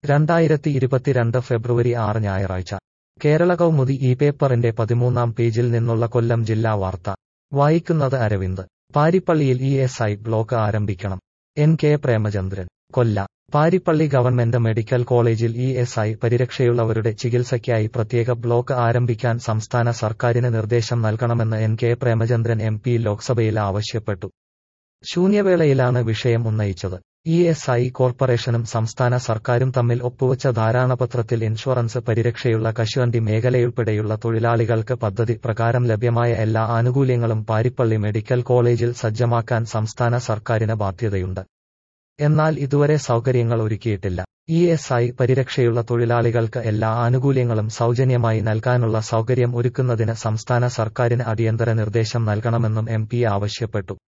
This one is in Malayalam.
രണ്ടായിരത്തി ഇരുപത്തിരണ്ട് ഫെബ്രുവരി ആറ് ഞായറാഴ്ച കേരള കൗമുദി ഈ പേപ്പറിന്റെ പതിമൂന്നാം പേജിൽ നിന്നുള്ള കൊല്ലം ജില്ലാ വാർത്ത വായിക്കുന്നത് അരവിന്ദ് പാരിപ്പള്ളിയിൽ ഇ എസ് ഐ ബ്ലോക്ക് ആരംഭിക്കണം എൻ കെ പ്രേമചന്ദ്രൻ കൊല്ല പാരിപ്പള്ളി ഗവൺമെന്റ് മെഡിക്കൽ കോളേജിൽ ഇ എസ് ഐ പരിരക്ഷയുള്ളവരുടെ ചികിത്സയ്ക്കായി പ്രത്യേക ബ്ലോക്ക് ആരംഭിക്കാൻ സംസ്ഥാന സർക്കാരിന് നിർദ്ദേശം നൽകണമെന്ന് N K Premachandran M P ലോക്സഭയിൽ ആവശ്യപ്പെട്ടു ശൂന്യവേളയിലാണ് വിഷയം ഉന്നയിച്ചത് ഇ എസ് ഐ കോർപ്പറേഷനും സംസ്ഥാന സർക്കാരും തമ്മിൽ ഒപ്പുവച്ച ധാരണാപത്രത്തിൽ ഇൻഷുറൻസ് പരിരക്ഷയുള്ള കശുവണ്ടി മേഖലയുൾപ്പെടെയുള്ള തൊഴിലാളികൾക്ക് പദ്ധതി പ്രകാരം ലഭ്യമായ എല്ലാ ആനുകൂല്യങ്ങളും പാരിപ്പള്ളി മെഡിക്കൽ കോളേജിൽ സജ്ജമാക്കാൻ സംസ്ഥാന സർക്കാരിന് ബാധ്യതയുണ്ട് എന്നാൽ ഇതുവരെ സൗകര്യങ്ങൾ ഒരുക്കിയിട്ടില്ല ഇ എസ് ഐ പരിരക്ഷയുള്ള തൊഴിലാളികൾക്ക് എല്ലാ ആനുകൂല്യങ്ങളും സൗജന്യമായി നൽകാനുള്ള സൗകര്യം ഒരുക്കുന്നതിന് സംസ്ഥാന സർക്കാരിന് അടിയന്തര നിർദ്ദേശം നൽകണമെന്നും എം പി ആവശ്യപ്പെട്ടു